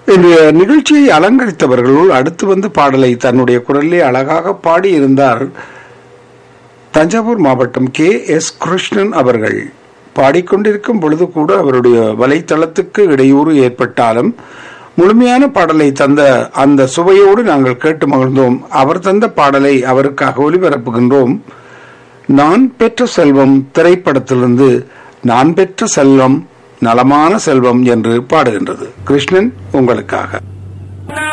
இன்றைய நிகழ்ச்சியை அலங்கரித்தவர்களுள் அடுத்து வந்து பாடலை தன்னுடைய குரலிலே அழகாக பாடியிருந்தார் தஞ்சாவூர் மாவட்டம் கே எஸ் கிருஷ்ணன் அவர்கள் பாடிக்கொண்டிருக்கும் பொழுது கூட அவருடைய வலைத்தளத்துக்கு இடையூறு ஏற்பட்டாலும் முழுமையான பாடலை தந்த அந்த சுவையோடு நாங்கள் கேட்டு மகிழ்ந்தோம் அவர் தந்த பாடலை அவருக்காக ஒளிபரப்புகின்றோம் நான் பெற்ற செல்வம் திரைப்படத்திலிருந்து நான் பெற்ற செல்வம் நலமான செல்வம் என்று பாடுகின்றது கிருஷ்ணன் உங்களுக்காக